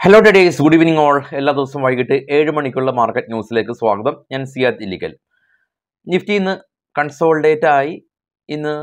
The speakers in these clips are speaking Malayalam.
hello dears good evening all എല്ലാ ദിവസവും വൈകിട്ട് ഏഴ് മണിക്കുള്ള മാർക്കറ്റ് ന്യൂസിലേക്ക് സ്വാഗതം ഞാൻ സിയാദ് ഇല്ലിക്കൽ നിഫ്റ്റി ഇന്ന് കൺസോൾഡേറ്റ് ആയി ഇന്ന്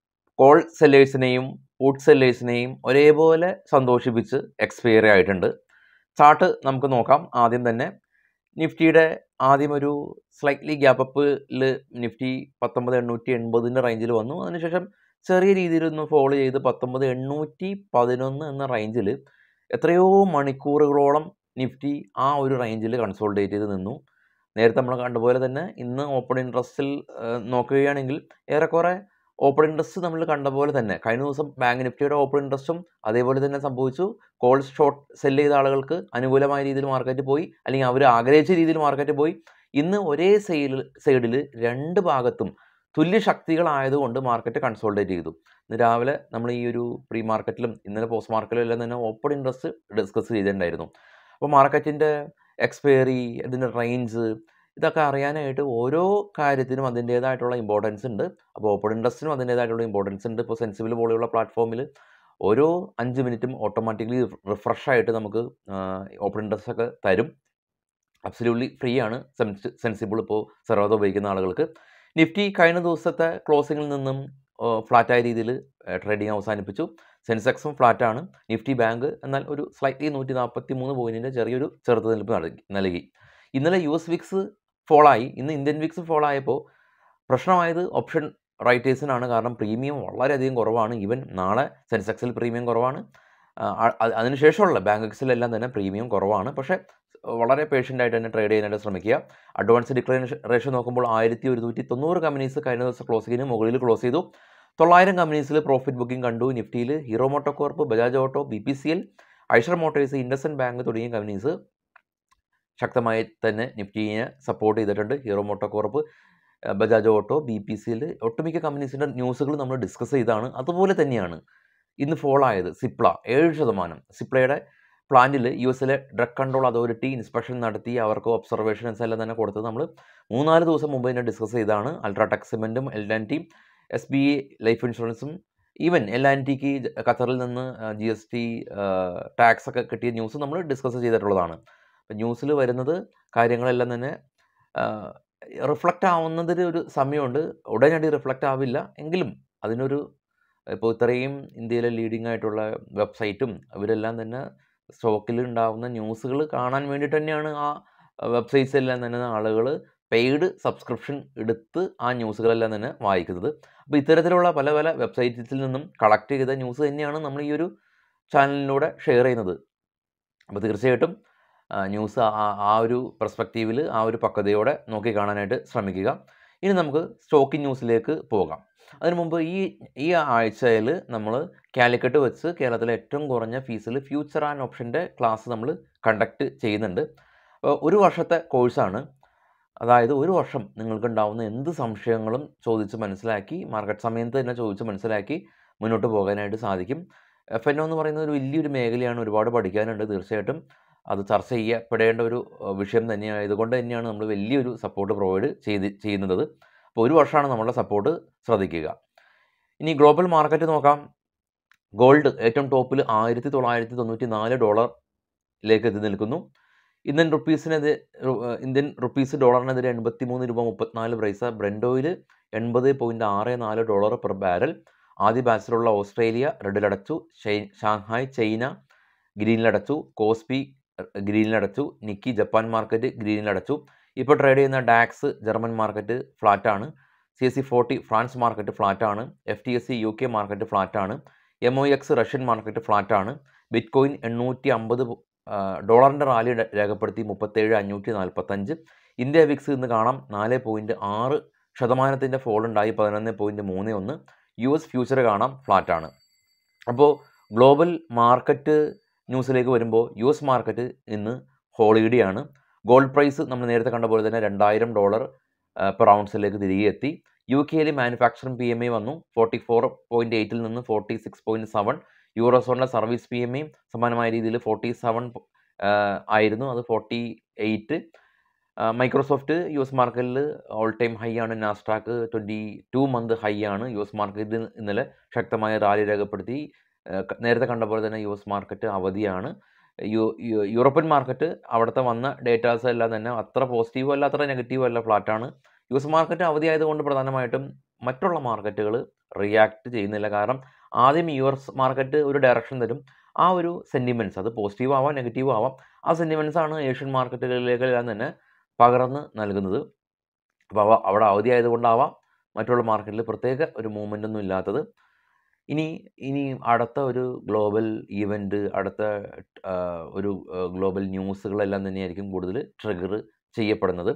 കോൾ സെല്ലേഴ്സിനെയും പുട്ട് സെല്ലേഴ്സിനെയും ഒരേപോലെ സന്തോഷിപ്പിച്ച് എക്സ്പയറി ആയിട്ടുണ്ട് ചാർട്ട് നമുക്ക് നോക്കാം ആദ്യം തന്നെ നിഫ്റ്റിയുടെ ആദ്യം ഒരു സ്ലൈറ്റ്ലി ഗ്യാപ്പ് അപ്പിൽ നിഫ്റ്റി പത്തൊമ്പത് എണ്ണൂറ്റി എൺപതിൻ്റെ റേഞ്ചിൽ വന്നു അതിനുശേഷം ചെറിയ രീതിയിൽ ഒന്ന് ഫോളോ ചെയ്ത് പത്തൊമ്പത് എണ്ണൂറ്റി പതിനൊന്ന് എന്ന റേഞ്ചിൽ എത്രയോ മണിക്കൂറുകളോളം നിഫ്റ്റി ആ ഒരു റേഞ്ചിൽ കൺസോൾഡേറ്റ് ചെയ്ത് നിന്നു നേരത്തെ നമ്മൾ കണ്ടപോലെ തന്നെ ഇന്ന് ഓപ്പൺ ഇൻട്രസ്റ്റിൽ നോക്കുകയാണെങ്കിൽ ഏറെക്കുറെ ഓപ്പൺ ഇൻട്രസ്റ്റ് നമ്മൾ കണ്ട പോലെ തന്നെ കഴിഞ്ഞ ദിവസം ബാങ്ക് നിഫ്റ്റിയുടെ ഓപ്പൺ ഇൻട്രസ്റ്റും അതേപോലെ തന്നെ സംഭവിച്ചു കോൾ ഷോർട്ട് സെല് ചെയ്ത ആളുകൾക്ക് അനുകൂലമായ രീതിയിൽ മാർക്കറ്റ് പോയി അല്ലെങ്കിൽ അവർ ആഗ്രഹിച്ച രീതിയിൽ മാർക്കറ്റ് പോയി ഇന്ന് ഒരേ സൈഡിൽ സൈഡിൽ രണ്ട് ഭാഗത്തും തുല്യ ശക്തികളായതുകൊണ്ട് മാർക്കറ്റ് കൺസോൾഡേറ്റ് ചെയ്തു ഇന്ന് രാവിലെ നമ്മൾ ഈ ഒരു പ്രീ മാർക്കറ്റിലും ഇന്നലെ പോസ്റ്റ് മാർക്കറ്റിലും എല്ലാം തന്നെ ഓപ്പൺ ഇൻട്രസ്റ്റ് ഡിസ്കസ് ചെയ്തിട്ടുണ്ടായിരുന്നു അപ്പോൾ മാർക്കറ്റിൻ്റെ എക്സ്പയറി ഇതിൻ്റെ റേഞ്ച് ഇതൊക്കെ അറിയാനായിട്ട് ഓരോ കാര്യത്തിനും അതിൻ്റേതായിട്ടുള്ള ഇമ്പോർട്ടൻസ് ഉണ്ട് അപ്പോൾ ഓപ്പൺ ഇൻട്രസ്റ്റിനും അതിൻ്റേതായിട്ടുള്ള ഇമ്പോർട്ടൻസ് ഉണ്ട് ഇപ്പോൾ സെൻസിബിൾ പോലെയുള്ള പ്ലാറ്റ്ഫോമിൽ ഓരോ അഞ്ച് മിനിറ്റും ഓട്ടോമാറ്റിക്കലി റിഫ്രഷ് ആയിട്ട് നമുക്ക് ഓപ്പൺ ഇൻട്രസ്റ്റ് ഒക്കെ തരും അബ്സല്യൂട്ട്ലി ഫ്രീ ആണ് സെൻസിബിൾ ഇപ്പോൾ സർവ്വത ഉപയോഗിക്കുന്ന ആളുകൾക്ക് നിഫ്റ്റി കഴിഞ്ഞ ദിവസത്തെ ക്ലോസിങ്ങിൽ നിന്നും ഫ്ലാറ്റായ രീതിയിൽ ട്രേഡിംഗ് അവസാനിപ്പിച്ചു സെൻസെക്സും ഫ്ലാറ്റാണ് നിഫ്റ്റി ബാങ്ക് എന്നാൽ ഒരു സ്ലൈറ്റ്ലി നൂറ്റി നാൽപ്പത്തി മൂന്ന് പോയിൻറ്റിൻ്റെ ചെറിയൊരു ചെറുത്തുനിൽപ്പ് നൽകി നൽകി ഇന്നലെ യു എസ് വിക്സ് ഫോളായി ഇന്ന് ഇന്ത്യൻ വിക്സ് ഫോളായപ്പോൾ പ്രശ്നമായത് ഓപ്ഷൻ റൈറ്റേഴ്സിനാണ് കാരണം പ്രീമിയം വളരെയധികം കുറവാണ് ഈവൻ നാളെ സെൻസെക്സിൽ പ്രീമിയം കുറവാണ് അതിനുശേഷമുള്ള ബാങ്ക് എക്സിലെല്ലാം തന്നെ പ്രീമിയം കുറവാണ് പക്ഷേ വളരെ പേഷ്യൻ്റ് ആയിട്ട് തന്നെ ട്രേഡ് ചെയ്യാനായിട്ട് ശ്രമിക്കുക അഡ്വാൻസ് ഡിക്ലറേഷൻ റേഷ്യോ നോക്കുമ്പോൾ ആയിരത്തി ഒരുന്നൂറ്റി തൊണ്ണൂറ് കമ്പനീസ് കഴിഞ്ഞ ദിവസം ക്ലോസിങ്ങിന് മുകളിൽ ക്ലോസ് ചെയ്തു തൊള്ളായിരം കമ്പനീസിൽ പ്രോഫിറ്റ് ബുക്കിംഗ് കണ്ടു നിഫ്റ്റിയിൽ Hero MotoCorp Bajaj auto B P C L Eicher motors IndusInd bank തുടങ്ങിയ കമ്പനീസ് ശക്തമായി തന്നെ നിഫ്റ്റിയെ സപ്പോർട്ട് ചെയ്തിട്ടുണ്ട് Hero MotoCorp Bajaj auto B P C L ഒട്ടുമിക്ക കമ്പനീസിൻ്റെ ന്യൂസുകൾ നമ്മൾ ഡിസ്കസ് ചെയ്താണ് അതുപോലെ തന്നെയാണ് ഇന്ന് ഫോൾ ആയത് സിപ്ല ഏഴ് ശതമാനം സിപ്ലയുടെ പ്ലാന്റിൽ യു എസിലെ ഡ്രഗ് കൺട്രോൾ അതോറിറ്റി ഇൻസ്പെക്ഷൻ നടത്തി അവർക്ക് ഒബ്സർവേഷൻസ് എല്ലാം തന്നെ കൊടുത്തത് നമ്മൾ മൂന്നാല് ദിവസം മുമ്പ് തന്നെ ഡിസ്കസ് ചെയ്താണ് അൾട്രാടെക് സിമെൻറ്റും L and T S B I life ഇൻഷുറൻസും ഈവൻ എൽ ആൻ ടിക്ക് ഖത്തറിൽ നിന്ന് ജി എസ് ടി ടാക്സ് ഒക്കെ കിട്ടിയ ന്യൂസ് നമ്മൾ ഡിസ്കസ് ചെയ്തിട്ടുള്ളതാണ് അപ്പം ന്യൂസിൽ വരുന്നത് കാര്യങ്ങളെല്ലാം തന്നെ റിഫ്ലക്റ്റ് ആവുന്നതിന് ഒരു സമയമുണ്ട് ഉടനടി റിഫ്ലക്റ്റ് ആവില്ല എങ്കിലും അതിനൊരു ഇപ്പോൾ ഇത്രയും ഇന്ത്യയിലെ ലീഡിംഗ് ആയിട്ടുള്ള വെബ്സൈറ്റും അവരെല്ലാം തന്നെ സ്റ്റോക്കിൽ ഉണ്ടാകുന്ന ന്യൂസുകൾ കാണാൻ വേണ്ടിയിട്ട് തന്നെയാണ് ആ വെബ്സൈറ്റ്സ് എല്ലാം തന്നെ ആളുകൾ പെയ്ഡ് സബ്സ്ക്രിപ്ഷൻ എടുത്ത് ആ ന്യൂസുകളെല്ലാം തന്നെ വായിക്കുന്നത് അപ്പോൾ ഇത്തരത്തിലുള്ള പല പല വെബ്സൈറ്റ്സിൽ നിന്നും കളക്ട് ചെയ്ത ന്യൂസ് തന്നെയാണ് നമ്മൾ ഈ ഒരു ചാനലിലൂടെ ഷെയർ ചെയ്യുന്നത് അപ്പോൾ തീർച്ചയായിട്ടും ന്യൂസ് ആ ഒരു പെർസ്പെക്റ്റീവിൽ ആ ഒരു പക്വതയോടെ നോക്കി കാണാനായിട്ട് ശ്രമിക്കുക ഇനി നമുക്ക് സ്റ്റോക്കിംഗ് ന്യൂസിലേക്ക് പോകാം അതിനു മുമ്പ് ഈ ഈ ആഴ്ചയിൽ നമ്മൾ കാലിക്കറ്റ് വെച്ച് കേരളത്തിലെ ഏറ്റവും കുറഞ്ഞ ഫീസിൽ ഫ്യൂച്ചർ ആൻഡ് ഓപ്ഷൻ്റെ ക്ലാസ് നമ്മൾ കണ്ടക്ട് ചെയ്യുന്നുണ്ട് ഒരു വർഷത്തെ കോഴ്സാണ് അതായത് ഒരു വർഷം നിങ്ങൾക്കുണ്ടാവുന്ന എന്ത് സംശയങ്ങളും ചോദിച്ച് മനസ്സിലാക്കി മാർക്കറ്റ് സമയത്ത് തന്നെ ചോദിച്ച് മനസ്സിലാക്കി മുന്നോട്ട് പോകാനായിട്ട് സാധിക്കും എഫ് എൻ ഒ എന്ന് പറയുന്നത് ഒരു വലിയൊരു മേഖലയാണ് ഒരുപാട് പഠിക്കാനുണ്ട് തീർച്ചയായിട്ടും അത് ചർച്ച ചെയ്യപ്പെടേണ്ട ഒരു വിഷയം തന്നെയായതുകൊണ്ട് തന്നെയാണ് നമ്മൾ വലിയൊരു സപ്പോർട്ട് പ്രൊവൈഡ് ചെയ്ത് ചെയ്യുന്നത് അപ്പോൾ ഒരു വർഷമാണ് നമ്മളുടെ സപ്പോർട്ട് ശ്രദ്ധിക്കുക ഇനി ഗ്ലോബൽ മാർക്കറ്റ് നോക്കാം ഗോൾഡ് ഏറ്റവും ടോപ്പിൽ ആയിരത്തി തൊള്ളായിരത്തി തൊണ്ണൂറ്റി നാല് ഡോളറിലേക്ക് എത്തി നിൽക്കുന്നു ഇന്ത്യൻ റുപ്പീസിനെതിരെ ഇന്ത്യൻ റുപ്പീസ് ഡോളറിനെതിരെ എൺപത്തി മൂന്ന് രൂപ മുപ്പത്തിനാല് പ്രൈസ് ബ്രെൻഡോയിൽ എൺപത് പോയിൻറ്റ് ആറ് നാല് ഡോളർ പെർ ബാരൽ ആദ്യ ബാച്ചിലുള്ള ഓസ്ട്രേലിയ റെഡിലടച്ചു ഷാങ്ഹായ് ചൈന ഗ്രീനിലടച്ചു കോസ്പി ഗ്രീനിലടച്ചു നിക്കി ജപ്പാൻ മാർക്കറ്റ് ഗ്രീനിലടച്ചു ഇപ്പോൾ ട്രേഡ് ചെയ്യുന്ന ഡാക്സ് ജർമ്മൻ മാർക്കറ്റ് ഫ്ലാറ്റാണ് C S C forty France market ഫ്ലാറ്റാണ് F T S C U K market ഫ്ലാറ്റാണ് M O X Russian market ഫ്ലാറ്റാണ് ബിറ്റ് കോയിൻ എണ്ണൂറ്റി അമ്പത് ഡോളറിൻ്റെ റാലി രേഖപ്പെടുത്തി മുപ്പത്തേഴ് അഞ്ഞൂറ്റി നാൽപ്പത്തഞ്ച് ഇന്ത്യ വിക്സ് ഇന്ന് കാണാം നാല് പോയിൻറ്റ് ആറ് ശതമാനത്തിൻ്റെ ഫോൾ ഉണ്ടായി പതിനൊന്ന് പോയിൻറ്റ് മൂന്ന് ഒന്ന് യു എസ് ഫ്യൂച്ചർ കാണാം ഫ്ലാറ്റാണ് അപ്പോൾ ഗ്ലോബൽ മാർക്കറ്റ് ന്യൂസിലേക്ക് വരുമ്പോൾ യു എസ് മാർക്കറ്റ് ഇന്ന് ഹോളിഡേ ആണ് ഗോൾഡ് പ്രൈസ് നമ്മൾ നേരത്തെ കണ്ട പോലെ തന്നെ രണ്ടായിരം ഡോളർ പെർ ഔൺസിലേക്ക് തിരികെ എത്തി യു കെയിൽ മാനുഫാക്ചറിംഗ് പി എം ഐ വന്നു ഫോർട്ടി ഫോർ പോയിൻറ്റ് എയ്റ്റിൽ നിന്ന് ഫോർട്ടി സിക്സ് പോയിൻറ്റ് സെവൻ യൂറോസോണിലെ സർവീസ് പി എം ഐയും സമാനമായ രീതിയിൽ ഫോർട്ടി സെവൻ ആയിരുന്നു അത് forty eight Microsoft U S മാർക്കറ്റിൽ ഓൾ ടൈം ഹൈ ആണ് NASDAQ twenty two month high ആണ് യു എസ് മാർക്കറ്റ് ഇന്നലെ ശക്തമായ റാലി രേഖപ്പെടുത്തി നേരത്തെ കണ്ട പോലെ തന്നെ യു എസ് മാർക്കറ്റ് അവധിയാണ് യു യു- യൂറോപ്യൻ മാർക്കറ്റ് അവിടുത്തെ വന്ന ഡേറ്റാസ് എല്ലാം തന്നെ അത്ര പോസിറ്റീവോ അല്ല അത്ര നെഗറ്റീവോ അല്ല ഫ്ലാറ്റാണ് യു എസ് മാർക്കറ്റ് അവധിയായതുകൊണ്ട് പ്രധാനമായിട്ടും മറ്റുള്ള മാർക്കറ്റുകൾ റിയാക്ട് ചെയ്യുന്നില്ല കാരണം ആദ്യം യു എസ് മാർക്കറ്റ് ഒരു ഡയറക്ഷൻ തരും ആ ഒരു സെൻറ്റിമെൻറ്റ്സ് അത് പോസിറ്റീവ് ആവാം നെഗറ്റീവ് ആവാം ആ സെൻറ്റിമെൻറ്റ്സ് ആണ് ഏഷ്യൻ മാർക്കറ്റുകളിലേക്കെല്ലാം തന്നെ പകർന്ന് നൽകുന്നത് അപ്പോൾ അവ അവിടെ അവധിയായതുകൊണ്ടാവാം മറ്റുള്ള മാർക്കറ്റിൽ പ്രത്യേക ഒരു മൂവ്മെൻ്റ് ഒന്നും ഇല്ലാത്തത് ഇനി ഇനി അടുത്ത ഒരു ഗ്ലോബൽ ഈവൻറ്റ് അടുത്ത ആ, ഒരു ഗ്ലോബൽ ന്യൂസുകളെല്ലാം തന്നെയായിരിക്കും കൂടുതൽ ട്രിഗർ ചെയ്യപ്പെടുന്നത്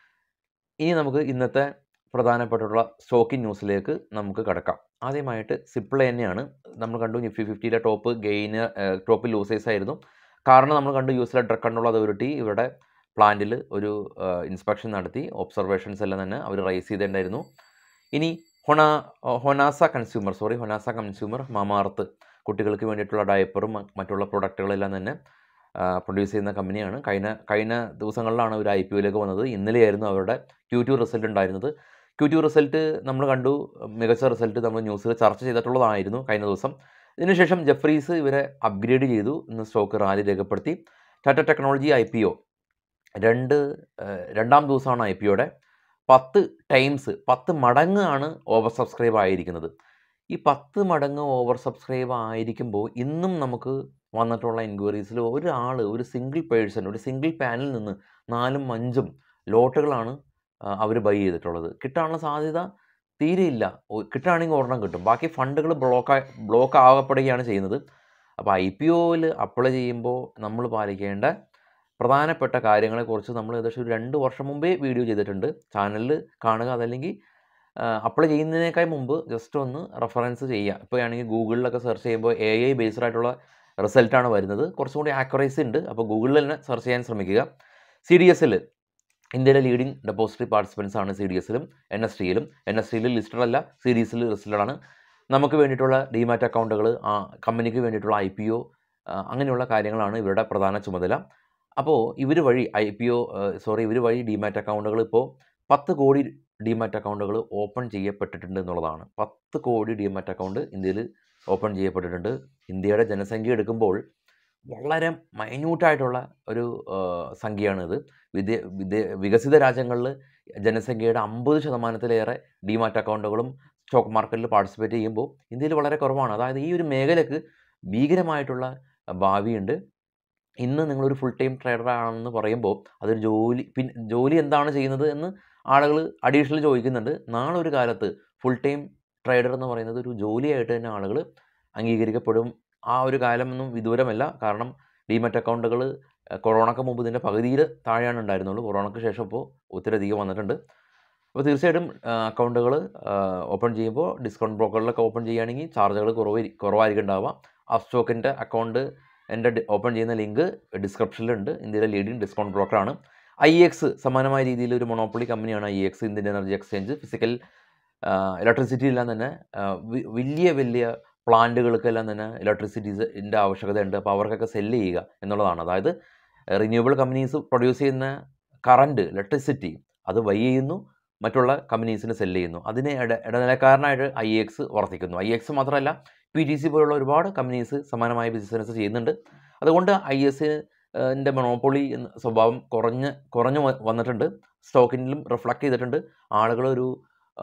ഇനി നമുക്ക് ഇന്നത്തെ പ്രധാനപ്പെട്ടുള്ള സ്റ്റോക്കിംഗ് ന്യൂസിലേക്ക് നമുക്ക് കിടക്കാം ആദ്യമായിട്ട് സിപ്പിൾ തന്നെയാണ് നമ്മൾ കണ്ടു നിഫ്റ്റി ഫിഫ്റ്റിയിലെ ടോപ്പ് ഗെയിന് ടോപ്പ് ലൂസേഴ്സ് ആയിരുന്നു കാരണം നമ്മൾ കണ്ടു യു എസിലെ ഡ്രഗ് കൺട്രോൾ അതോറിറ്റി ഇവരുടെ പ്ലാന്റിൽ ഒരു ഇൻസ്പെക്ഷൻ നടത്തി ഒബ്സർവേഷൻസ് എല്ലാം തന്നെ അവർ റൈസ് ചെയ്തിട്ടുണ്ടായിരുന്നു ഇനി ഹൊണ Honasa consumer sorry Honasa consumer Mamaearth കുട്ടികൾക്ക് വേണ്ടിയിട്ടുള്ള ഡയപ്പറും മ- മറ്റുള്ള പ്രൊഡക്റ്റുകളെല്ലാം തന്നെ പ്രൊഡ്യൂസ് ചെയ്യുന്ന കമ്പനിയാണ് കഴിഞ്ഞ കഴിഞ്ഞ ദിവസങ്ങളിലാണ് ഒരു ഐ പി ഒയിലേക്ക് വന്നത് ഇന്നലെയായിരുന്നു അവരുടെ ക്യൂ ടു റിസൾട്ട് ഉണ്ടായിരുന്നത് ക്യൂ ടു റിസൾട്ട് നമ്മൾ കണ്ടു മികച്ച റിസൾട്ട് നമ്മൾ ന്യൂസിൽ ചർച്ച ചെയ്തിട്ടുള്ളതായിരുന്നു കഴിഞ്ഞ ദിവസം ഇതിനുശേഷം ജഫ്രീസ് ഇവരെ അപ്ഗ്രേഡ് ചെയ്തു ഇന്ന് സ്റ്റോക്ക് റാലി രേഖപ്പെടുത്തി Tata technology I P O രണ്ട് ഏഹ്, രണ്ടാം ദിവസമാണ് ഐ പി ഒയുടെ പത്ത് ടൈംസ് പത്ത് മടങ്ങ് ആണ് ഓവർ സബ്സ്ക്രൈബ് ആയിരിക്കുന്നത് ഈ പത്ത് മടങ്ങ് ഓവർ സബ്സ്ക്രൈബ് ആയിരിക്കുമ്പോൾ ഇന്നും നമുക്ക് വന്നിട്ടുള്ള എൻക്വയറീസിൽ ഒരാൾ ഒരു സിംഗിൾ പേഴ്സൺ ഒരു സിംഗിൾ പാനിൽ നിന്ന് നാലും അഞ്ചും ലോട്ടുകളാണ് അവർ ബൈ ചെയ്തിട്ടുള്ളത് കിട്ടാനുള്ള സാധ്യത തീരെയില്ല ഒ- കിട്ടുകയാണെങ്കിൽ ഒരെണ്ണം കിട്ടും ബാക്കി ഫണ്ടുകൾ ബ്ലോക്ക് ബ്ലോക്ക് ആകപ്പെടുകയാണ് ചെയ്യുന്നത് അപ്പോൾ ഐ പി ഒയിൽ അപ്ലൈ ചെയ്യുമ്പോൾ നമ്മൾ പാലിക്കേണ്ട പ്രധാനപ്പെട്ട കാര്യങ്ങളെക്കുറിച്ച് നമ്മൾ ഏകദേശം ഒരു രണ്ട് വർഷം മുമ്പേ വീഡിയോ ചെയ്തിട്ടുണ്ട് ചാനലിൽ കാണുക അതല്ലെങ്കിൽ അപ്ലൈ ചെയ്യുന്നതിനേക്കാൾ മുമ്പ് ജസ്റ്റ് ഒന്ന് റെഫറൻസ് ചെയ്യുക ഇപ്പോൾ ആണെങ്കിൽ ഗൂഗിളിലൊക്കെ സെർച്ച് ചെയ്യുമ്പോൾ എ ഐ ബേസ്ഡ് ആയിട്ടുള്ള റിസൾട്ടാണ് വരുന്നത് കുറച്ചും കൂടി ആക്യുറേസി ഉണ്ട് അപ്പോൾ ഗൂഗിളിൽ തന്നെ സെർച്ച് ചെയ്യാൻ ശ്രമിക്കുക സി ഡി എസിൽ ഇന്ത്യയിലെ ലീഡിംഗ് ഡെപ്പോസിറ്ററി പാർട്ടിസിപ്പൻസ് ആണ് സി ഡി എസിലും എൻ എസ് ടിയിലും എൻ എസ് ടിയിൽ ലിസ്റ്റഡ് അല്ല സി ഡി എസിൽ ലിസ്റ്റഡ് ആണ് നമുക്ക് വേണ്ടിയിട്ടുള്ള ഡിമാറ്റ് അക്കൗണ്ടുകൾ കമ്പനിക്ക് വേണ്ടിയിട്ടുള്ള ഐ പി ഒ അങ്ങനെയുള്ള കാര്യങ്ങളാണ് ഇവരുടെ പ്രധാന ചുമതല അപ്പോൾ ഇവർ വഴി ഐ പി ഒ സോറി ഇവർ വഴി ഡിമാറ്റ് അക്കൗണ്ടുകൾ ഇപ്പോൾ പത്ത് കോടി ഡിമാറ്റ് അക്കൗണ്ടുകൾ ഓപ്പൺ ചെയ്യപ്പെട്ടിട്ടുണ്ട് എന്നുള്ളതാണ് പത്ത് കോടി ഡിമാറ്റ് അക്കൗണ്ട് ഇന്ത്യയിൽ ഓപ്പൺ ചെയ്യപ്പെട്ടിട്ടുണ്ട് ഇന്ത്യയുടെ ജനസംഖ്യ എടുക്കുമ്പോൾ വളരെ മൈന്യൂട്ടായിട്ടുള്ള ഒരു ആ, സംഖ്യയാണിത് വിദേ വിദേ വികസിത രാജ്യങ്ങളിൽ ജനസംഖ്യയുടെ അമ്പത് ശതമാനത്തിലേറെ ഡിമാറ്റ് അക്കൗണ്ടുകളും സ്റ്റോക്ക് മാർക്കറ്റിൽ പാർട്ടിസിപ്പേറ്റ് ചെയ്യുമ്പോൾ ഇന്ത്യയിൽ വളരെ കുറവാണ് അതായത് ഈ ഒരു മേഖലയ്ക്ക് ഭീകരമായിട്ടുള്ള ഭാവിയുണ്ട് ഇന്ന് നിങ്ങളൊരു ഫുൾ ടൈം ട്രേഡർ ആണെന്ന് പറയുമ്പോൾ അതൊരു ജോലി പിന്നെ ജോലി എന്താണ് ചെയ്യുന്നത് എന്ന് ആളുകൾ അഡീഷണൽ ചോദിക്കുന്നുണ്ട് നാളെ ഒരു കാലത്ത് ഫുൾ ടൈം ട്രേഡർ എന്ന് പറയുന്നത് ഒരു ജോലിയായിട്ട് തന്നെ ആളുകൾ അംഗീകരിക്കപ്പെടും ആ ഒരു കാലമൊന്നും വിദൂരമല്ല കാരണം ഡിമറ്റ് അക്കൗണ്ടുകൾ കൊറോണയ്ക്ക് മുമ്പ് ഇതിൻ്റെ പകുതിയിൽ താഴെയാണ് ഉണ്ടായിരുന്നുള്ളൂ കൊറോണയ്ക്ക് ശേഷം ഇപ്പോൾ ഒത്തിരി അധികം വന്നിട്ടുണ്ട് അപ്പോൾ തീർച്ചയായിട്ടും അക്കൗണ്ടുകൾ ഓപ്പൺ ചെയ്യുമ്പോൾ ഡിസ്കൗണ്ട് ബ്രോക്കറിലൊക്കെ ഓപ്പൺ ചെയ്യുകയാണെങ്കിൽ ചാർജുകൾ കുറവ് കുറവായിരിക്കും ഉണ്ടാവുക ആ സ്റ്റോക്കിൻ്റെ അക്കൗണ്ട് എൻ്റെ ഓപ്പൺ ചെയ്യുന്ന ലിങ്ക് ഡിസ്ക്രിപ്ഷനിലുണ്ട് ഇന്ത്യയിലെ ലീഡിംഗ് ഡിസ്കൗണ്ട് ബ്രോക്കറാണ് ഐ എക്സ് സമാനമായ രീതിയിൽ ഒരു മൊണോപ്പൊളി കമ്പനിയാണ് I X Indian energy exchange physical electricity എല്ലാം തന്നെ ആ, വി- വലിയ വലിയ പ്ലാന്റുകൾക്കെല്ലാം തന്നെ ഇലക്ട്രിസിറ്റീസിൻ്റെ ആവശ്യകതയുണ്ട് അപ്പോൾ അവർക്കൊക്കെ സെല്ല് ചെയ്യുക എന്നുള്ളതാണ് അതായത് റിന്യൂവബിൾ കമ്പനീസ് പ്രൊഡ്യൂസ് ചെയ്യുന്ന കറണ്ട് ഇലക്ട്രിസിറ്റി അത് വൈ ചെയ്യുന്നു മറ്റുള്ള കമ്പനീസിന് സെല്ല് ചെയ്യുന്നു അതിന് ഇട ഇടനിലക്കാരനായിട്ട് ഐ എക്സ് വർത്തിക്കുന്നു ഐ എക്സ് മാത്രമല്ല പി ടി സി പോലുള്ള ഒരുപാട് കമ്പനീസ് സമാനമായ ബിസിനസ് ചെയ്യുന്നുണ്ട് അതുകൊണ്ട് ഐ എസ് ൻ്റെ മൊണോപ്പൊളി എന്ന സ്വഭാവം കുറഞ്ഞ് കുറഞ്ഞു വ- വന്നിട്ടുണ്ട് സ്റ്റോക്കിലും റിഫ്ലക്റ്റ് ചെയ്തിട്ടുണ്ട് ആളുകൾ ഒരു ആ,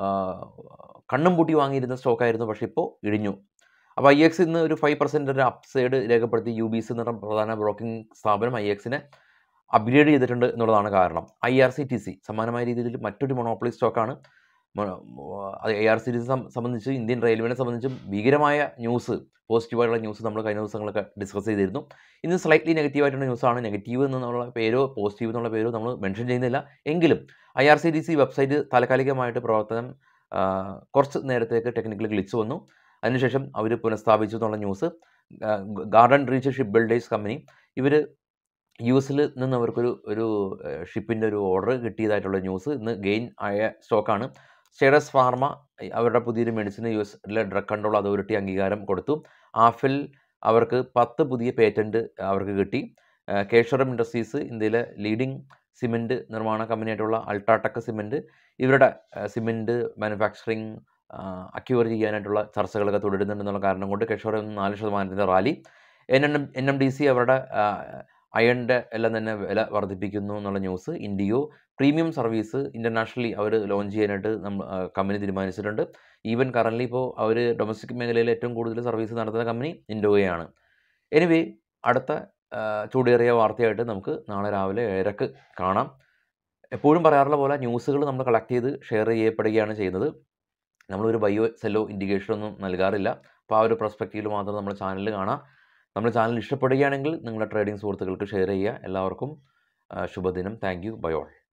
കണ്ണും പൂട്ടി വാങ്ങിയിരുന്ന സ്റ്റോക്കായിരുന്നു പക്ഷേ ഇപ്പോൾ ഇടിഞ്ഞു അപ്പോൾ ഐ എക്സ് ഇന്ന് ഒരു ഫൈവ് പെർസെൻറ്റ് ഒരു അപ്സൈഡ് രേഖപ്പെടുത്തി യു ബി എസ് എന്ന പ്രധാന ബ്രോക്കിംഗ് സ്ഥാപനം ഐ എക്സിനെ അപ്ഗ്രേഡ് ചെയ്തിട്ടുണ്ട് എന്നുള്ളതാണ് കാരണം I R C T C സമാനമായ രീതിയിൽ മറ്റൊരു മൊണോപ്പൊളി സ്റ്റോക്കാണ് I R C T C സംബന്ധിച്ച് ഇന്ത്യൻ റെയിൽവേനെ സംബന്ധിച്ചും ഭീകരമായ ന്യൂസ് പോസിറ്റീവായിട്ടുള്ള ന്യൂസ് നമ്മൾ കഴിഞ്ഞ ദിവസങ്ങളൊക്കെ ഡിസ്കസ് ചെയ്തിരുന്നു ഇന്ന് സ്ലൈറ്റ്ലി നെഗറ്റീവായിട്ടുള്ള ന്യൂസാണ് നെഗറ്റീവ് എന്നുള്ള പേരോ പോസിറ്റീവ് എന്നുള്ള പേരോ നമ്മൾ മെൻഷൻ ചെയ്യുന്നില്ല എങ്കിലും I R C T C website താൽക്കാലികമായിട്ട് പ്രവർത്തനം ആ, കുറച്ച് നേരത്തേക്ക് ടെക്നിക്കൽ ഗ്ലിച്ച് വന്നു അതിനുശേഷം അവർ പുനഃസ്ഥാപിച്ചു എന്നുള്ള ന്യൂസ് ഗാർഡൻ റീച്ച് ഷിപ്പ് ബിൽഡേഴ്സ് കമ്പനി ഇവർ യു എസിൽ നിന്ന് അവർക്കൊരു ഒരു ഷിപ്പിൻ്റെ ഒരു ഓർഡർ കിട്ടിയതായിട്ടുള്ള ന്യൂസ് ഇന്ന് ഗെയിൻ ആയ സ്റ്റോക്കാണ് സ്റ്റേഡസ് ഫാർമ അവരുടെ പുതിയൊരു മെഡിസിന് യു എസിലെ ഡ്രഗ് കൺട്രോൾ അതോറിറ്റി അംഗീകാരം കൊടുത്തു ആഫിൽ അവർക്ക് പത്ത് പുതിയ പേറ്റൻറ്റ് അവർക്ക് കിട്ടി ആ, കേശവരം ഇൻഡസ്ട്രീസ് ഇന്ത്യയിലെ ലീഡിംഗ് സിമെൻറ്റ് നിർമ്മാണ കമ്പനിയായിട്ടുള്ള അൾട്രാടെക് സിമെൻറ്റ് ഇവരുടെ സിമെൻറ്റ് മാനുഫാക്ചറിങ് അക്യൂർ ചെയ്യാനായിട്ടുള്ള ചർച്ചകളൊക്കെ തുടരുന്നുണ്ടെന്നുള്ള കാരണം കൊണ്ട് കേശവരം നാല് ശതമാനത്തിൻ്റെ rally N N N M D C അവരുടെ അയണിൻ്റെ എല്ലാം തന്നെ വില വർദ്ധിപ്പിക്കുന്നു എന്നുള്ള news IndiGo premium service internationally അവർ ലോഞ്ച് ചെയ്യാനായിട്ട് നമ്മൾ കമ്പനി തീരുമാനിച്ചിട്ടുണ്ട് ഈവൻ കറൻ്റ്ലി ഇപ്പോൾ അവർ ഡൊമസ്റ്റിക് മേഖലയിൽ ഏറ്റവും കൂടുതൽ സർവീസ് നടത്തുന്ന കമ്പനി ഇൻഡോയാണ് എനിവേ അടുത്ത ആ, ചൂടേറിയ വാർത്തയായിട്ട് നമുക്ക് നാളെ രാവിലെ ഏഴരക്ക് കാണാം എപ്പോഴും പറയാറുള്ള പോലെ ന്യൂസുകൾ നമ്മൾ കളക്ട് ചെയ്ത് ഷെയർ ചെയ്യപ്പെടുകയാണ് ചെയ്യുന്നത് നമ്മളൊരു ബയോ സെല്ലോ ഇൻഡിക്കേഷൻ ഒന്നും നൽകാറില്ല അപ്പോൾ ആ ഒരു പെർസ്പെക്റ്റീവിൽ മാത്രം നമ്മുടെ ചാനൽ കാണാം നമ്മുടെ ചാനൽ ഇഷ്ടപ്പെടുകയാണെങ്കിൽ നിങ്ങളുടെ ട്രേഡിംഗ് സുഹൃത്തുക്കൾക്ക് ഷെയർ ചെയ്യുക എല്ലാവർക്കും ആ, ശുഭദിനം താങ്ക് യു ബൈ ഓൾ